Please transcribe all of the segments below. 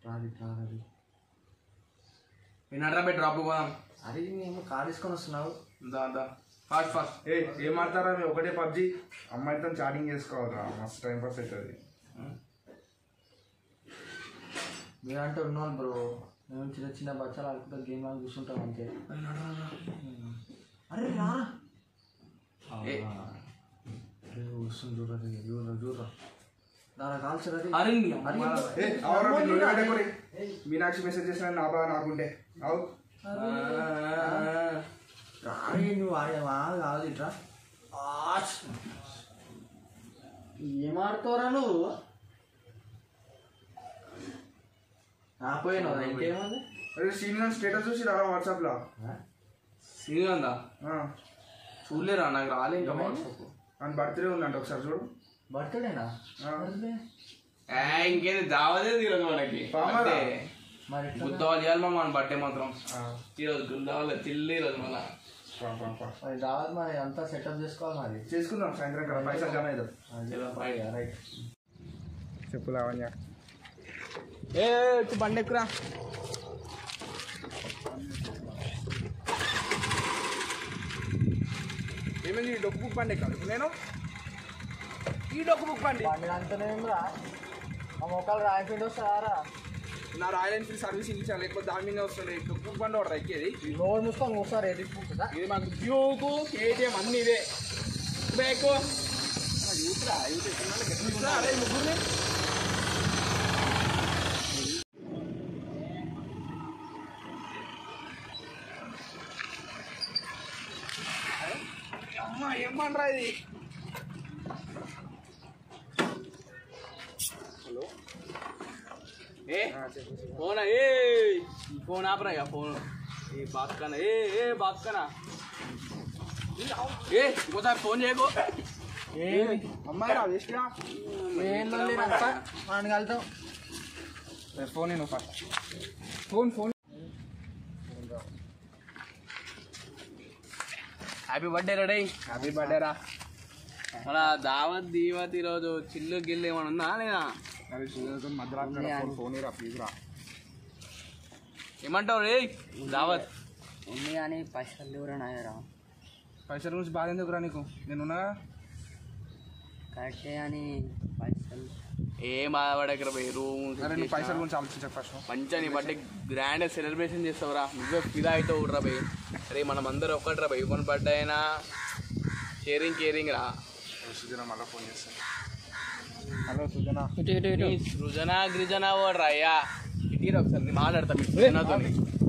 రాది రాది నేను అడ్రా డ్రాప్ పోదాం అరే మేము కార్ తీసుకొని వస్తున్నావు దా దా ఫాస్ట్ ఫాస్ట్ ఏ ఏం ఆడతారా మీ ఒకటే పబ్జి అమ్మాయితో చాటింగ్ చేసుకోవాలరా మస్తు టైం పాస్ అవుతుంది మీరంటే ఉన్నాను బ్రో మేము చిన్న చిన్న బచ్చాలు ఆడుకుంటా గేమ్ ఆడి కూర్చుంటాం అంతే అరే రా ఏ. అరే వస్తుంది చూడరా చూడరా చూడరా దాని కాల్చరా అరే నీ అరే అమ్మ. ఏ అవరా మీరు లొల్లి పెట్టకురి. మీనాక్షి మెసేజ్ చేసిన నా బాగా నాకుంటే అవు రాయి నువ్వు ఆడే బాగా కాదు ఇట్రా ఆచ్. ఏం ఆడుకోరా నువ్వు ఆపోయినావు ఇంకేముంది అరే సీనియర్ స్టేటస్ చూసి రారా వాట్సాప్లో సీన్ ఉందా చూడలేరా నాకు రాలే ఇంకా వాట్సాప్ అని బర్త్డే ఉందంట ఒకసారి చూడు బర్త్డేనా ఆ. ఏ, ఇంకేది దావదే ఈరోజు మనకి పామరా. అంటే మరి ఎట్లా? గుద్దవాలి చేయాలి మా మన బర్త్డే మాత్రం ఈరోజు గుద్దవాలి తిల్లి ఈరోజు మళ్ళా పా, పా, పా. మరి రావాలి మరి అంతా సెటప్ చేసుకోవాలి మరి చేసుకుందాం సాయంత్రం కదా పైసలు జమ అవుతాం చలో, bye. రైట్ చెప్పు లావణ్య ఏ వచ్చి బండి ఎక్కురా ఏమైంది ఈ డొక్కు బుక్ బండి ఎక్కాలి నేను ఈ డొక్కు బుక్ బండి బండి అంతనే రా ఆ మొక్కలు రాయిపోయింది వస్తారా నా రాయల్ ఎన్ఫీల్డ్ సర్వీసింగ్ ఇచ్చాను లేకపోతే దాని మీద వస్తుండే డొక్కు బుక్ బండి ఒకటి ఎక్కేది నోరు మూసుకొని ఒకసారి ఎదిగిపోతుందా ఇది మాకు డ్యూకు కేటీఎం అన్ని ఇవే బేకు యూత్రా యూత్ ఎట్లా అరే ముగ్గురిని అమ్మా ఏమనరా ఇది హలో ఏ ఫోన్ ఏ ఈ ఫోన్ ఆపరా ఇక ఫోన్ ఏ బాక్కన ఏ ఏ బాక్కన ఏ ఇంకోసారి ఫోన్ చేయకు అమ్మాయి రా వేస్ట్గా ఏం మనం కలుతాం ఫోన్ నేను first phone phone happy birthday ready happy birthday రా మన దావత్ దీవత్ ఈరోజు చిల్లు గిల్లు ఏమైనా ఉందా లేదా అరే సూర్యతో మధ్యరాత్రి ఫోన్ రా ప్లీజ్ రా ఏమంటావు రే దావత్ ఉంది కానీ పైసలు లేవురా నాయరా పైసల గురించి బాధ ఎందుకురా నీకు నేనున్నా కరెక్టే అని పైసలు ఏం బాధపడకరా పోయి రూమ్ అరే నువ్వు పైసల గురించి ఆలోచించక ఫస్ట్ మంచిగా నీ బర్త్డే గ్రాండ్ సెలబ్రేషన్ చేస్తావురా నువ్వే ఫిదా అవుతావు రా భయ్ రే మనం అందరం ఒక్కటి భయ్ ఇవ్వని బర్త్డే అయినా కేరింగ్ కేరింగ్ రా సుజన మళ్ళీ ఫోన్ చేస్తాను హలో సుజన నీ సృజన గిరిజన వాడు రా అయ్యా ఇటీరా ఒకసారి నేను మాట్లాడతా మీ సృజనతో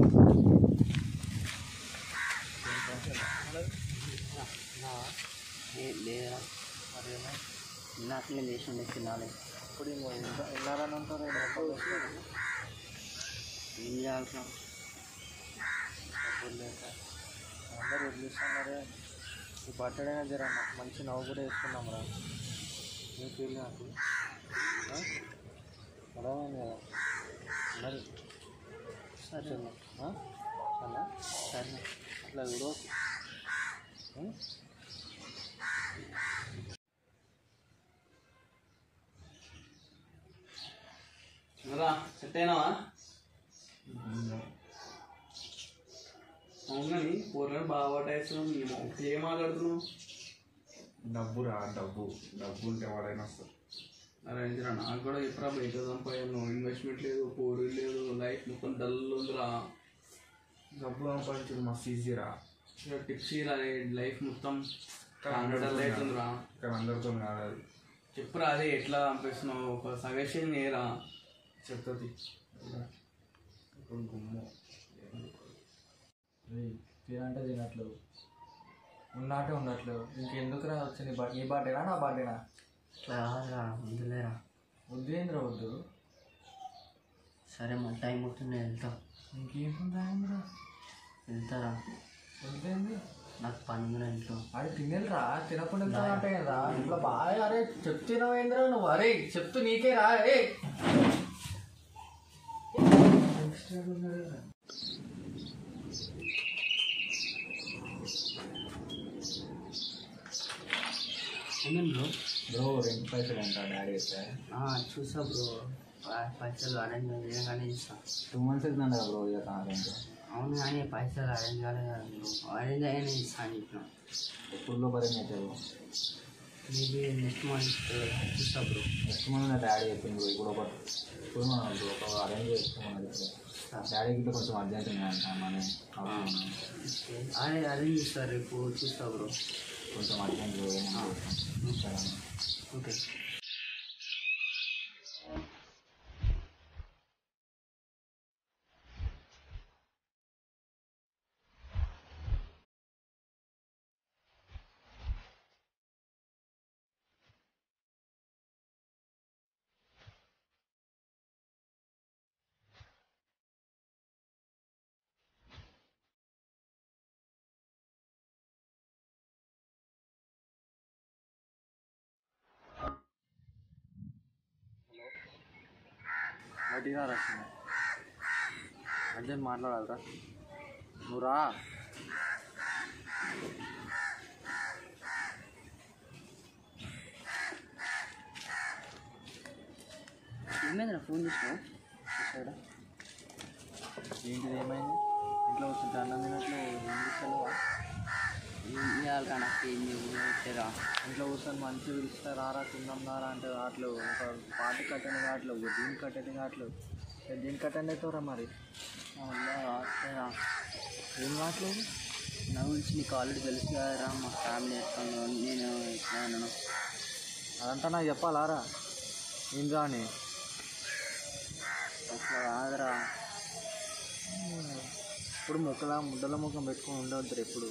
ఏ లేదురా నాకు నేను చేసి తినాలి ఇప్పుడు వెళ్ళారని అంటారు ఏం చేయాలరా అందరు వదిలేస్తున్నారే ఈ బర్త్డే జర మంచి నవ్వు కూడా వేసుకున్నాం రా నీ ఫీల్ నాకు ఆ? అర్థమైంది కదా మరి సరే ఆ? అలా సరే అట్లా చూడు రా సెట్ అయినావా అవునని పూర్ణ బాగా పట్టేస్తున్నావు ఏం మాట్లాడుతున్నావు డబ్బు రా డబ్బు డబ్బు ఉంటే వాడైనా వస్తారు అరే ఇందిరా నాకు కూడా ఎప్పుడా బయట సంపాదను ఇన్వెస్ట్మెంట్ లేదు పోరు లేదు లైఫ్ మొత్తం డల్ ఉందిరా డబ్బు సంపాదించడం మస్తు ఈజీ రా టిప్స్ రా లైఫ్ మొత్తం డల్ అవుతుందిరా కానీ అందరితో కాదు అది చెప్పురా అదే ఎట్లా పంపిస్తున్నావు ఒక సజెషన్ చేయరా చెప్తుంది ఇప్పుడు గుమ్ము తినంటే తినట్లు ఉన్నట్టే ఉన్నట్లు ఇంకెందుకురా వచ్చింది బట్ నీ బర్త్డేనా నా బర్త్డేనా ఇట్లా కాదురా వద్దులేరా వద్దేంద్ర వద్దు సరే మన టైం అవుతుంది నేను వెళ్తా ఇంకేం రాయంద్రా వెళ్తారా వద్దేంది నాకు పని ఉందిరా ఇంట్లో అరే తినేరా తినకుండా ఎంత అంటే రా ఇంట్లో బాగా అరే చెప్తున్నావేంద్రా నువ్వు అరే చెప్తూ నీకే రా ఏ ఏమేం బ్రో బ్రో రెండు పైసలు అంట డాడీ అయితే చూసా బ్రో పై- పైసలు అరేంజ్ చేయగానే ఇస్తాను టూ మంత్స్ అవుతుందంట బ్రో ఇక కాదంటే అవును కానీ పైసలు అరేంజ్ కాలేదు కదా బ్రో అరేంజ్ అయ్యానే ఇస్తాను చెప్పిన ఎప్పుడు లోపు అరేంజ్ అవుతారు మేబీ నెక్స్ట్ మంత్ చూస్తా బ్రో నెక్స్ట్ మంత్ నా డాడీ చెప్పింది బ్రో ఇప్పుడు ఒక ఇప్పుడు మనం బ్రో ఒక అరేంజ్ చేసుకోమన్నది ఇప్పుడు డాడీకి ఇట్లా కొంచెం అర్జెంట్ ఉంది అంట మనీ అవసరం. అరే అరేంజ్ ఇస్తారు రేపు చూస్తా బ్రో కొంచెం అర్జెంట్ సరే ఓకే గట్టిగా రాసింది అర్జెంట్ మాట్లాడాలరా నువ్వు రా ఏమైందిరా ఫోన్ చేసినావు చూసాడా ఏంటిది ఏమైంది ఇంట్లో వస్తుంటే అన్నం తినట్లు ఏం చేస్తాను ఏం చేయాలిరా నాకు ఏం చేయరా ఇంట్లో కూర్చొని మంచి పిలుస్తా రారా తిందాం రారా అంటే రావట్లేవు ఒక పాట కట్టని కావట్లేవు ఒక దీనికి కట్టని కావట్లేవు రేపు దీనికి కట్టండి అవుతావురా మరి రారా ఏం కావట్లేదు నా గురించి నీకు ఆల్రెడీ తెలుసు కదరా మా ఫ్యామిలీ ఎట్లా నేను ఎట్లా ఉన్నాను అదంతా నాకు చెప్పాలారా ఏం రాని అట్లా కాదురా ఇప్పుడు మొక్కల ముద్దల ముఖం పెట్టుకొని ఉండవద్దు ఎప్పుడు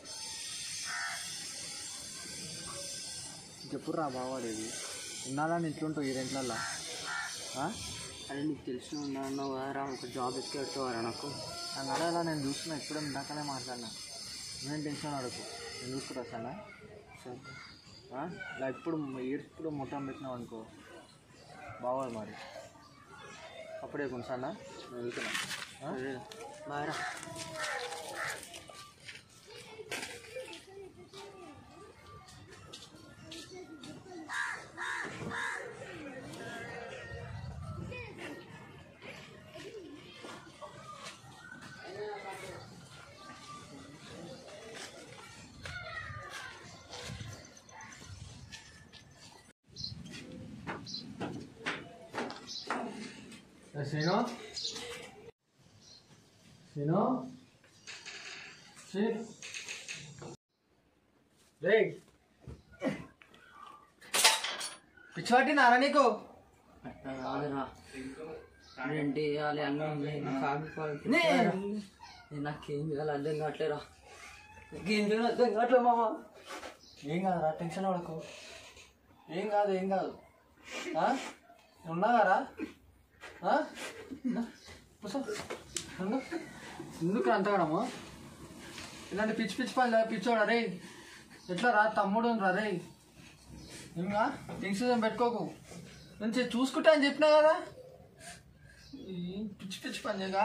ఇంకెప్పుడు రా బావాడేది ఉన్నాలని ఇట్లుంటావు ఈ రెంట్లల్లో అరే నీకు తెలిసిన ఉన్నాను కదరా ఒక జాబ్ ఎక్కి పెడతావారా నాకు నాకు అడగలా నేను చూస్తున్నా ఇప్పుడే ఇందాకనే మాట్లాడినా నేను టెన్షన్ అడగకు నేను చూసుకుంటా సరేనా సరే ఆ? ఇలా ఇప్పుడు ఇప్పుడు మొత్తం పెట్టినావు అనుకో బాగోదు మరి అప్పుడే కొంచెం నేను వెళ్తున్నా ఆ? సరే బాయ్ రా ఏ శ్రీను శ్రీను శ్రీ రే పిచ్చి పట్టినారా నీకు అట్లా కాదురా రెంట్ వేయాలి అన్నీ ఉన్నాయి నా ఫ్యామిలీ వాళ్ళకి నే. నేను నాకేం చేయాలి అర్థం కావట్లేరా నాకేం చేయాలి అర్థం కావట్లేదు మామ ఏం కాదురా టెన్షన్ పడకు ఏం కాదు ఏం కాదు ఆ? ఉన్నాగారా ఆ? కూర్చో. ఉండు. ఎందుకు అంతగడము ఇలాంటి పిచ్చి పిచ్చి పని పిచ్చోడా రే ఎట్లా రా తమ్ముడు రా రే ఇంకా టెన్షన్ పెట్టుకోకు నేను చే- చూసుకుంటా అని చెప్పినా కదా ఈ పిచ్చి పిచ్చి పని చేయగా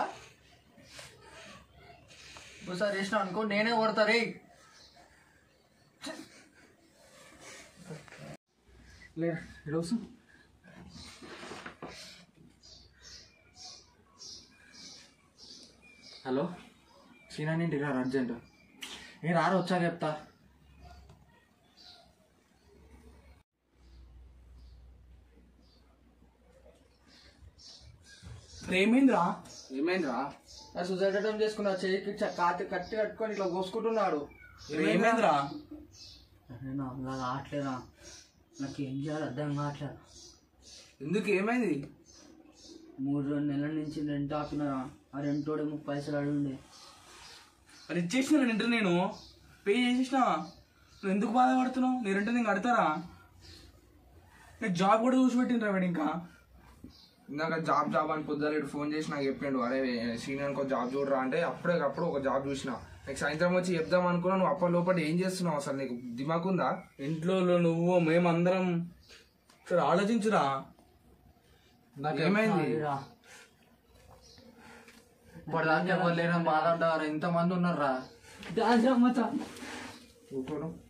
ఒకసారి వేసినావు అనుకో నేనే కొడతా రే లేదు ఈరోజు హలో సీనాని ఇంటికి రా అర్జెంట్ నేను రారు వచ్చాక చెప్తా ఏమైందిరా ఏమైందిరా నా సుసైడ్ అటెంప్ట్ చేసుకున్నా చేయికి చ- కాటి కట్టి కట్టుకొని ఇట్లా కోసుకుంటున్నాడు ఏమైందిరా నేను అలా కావట్లేదా నాకేం చేయాలి అర్థం కావట్లేదు ఎందుకు ఏమైంది మూడు రెండు నెలల నుంచి రెంట్ ఆపినారా ఆ రెంటోడే ముప్పై పైసలు అడుగుండే మరి ఇచ్చేసిన రెంట్ నేను పే చేసేసినా నువ్వు ఎందుకు బాధపడుతున్నావు నీ రెంట్ నేను కడతారా నీకు జాబ్ కూడా చూసి పెట్టినరా వాడు ఇంకా ఇందాక జాబ్ జాబ్ అని పొద్దులేడు ఫోన్ చేసి నాకు చెప్పిండు అరే సీనియర్ ఒక జాబ్ చూడరా అంటే అప్పుడేకప్పుడు ఒక జాబ్ చూసిన నీకు సాయంత్రం వచ్చి చెప్దాం అనుకున్నా నువ్వు అప్పటి లోపల ఏం చేస్తున్నావు అసలు నీకు దిమాకుందా ఇంట్లో నువ్వు మేమందరం సరే ఆలోచించురా నాకు ఏమైంది రా. ఇప్పటిదాకా ఎవరు లేరని బాధ అంటారు ఇంతమంది ఉన్నారా డాన్స్ అమ్మతా ఊరుకోను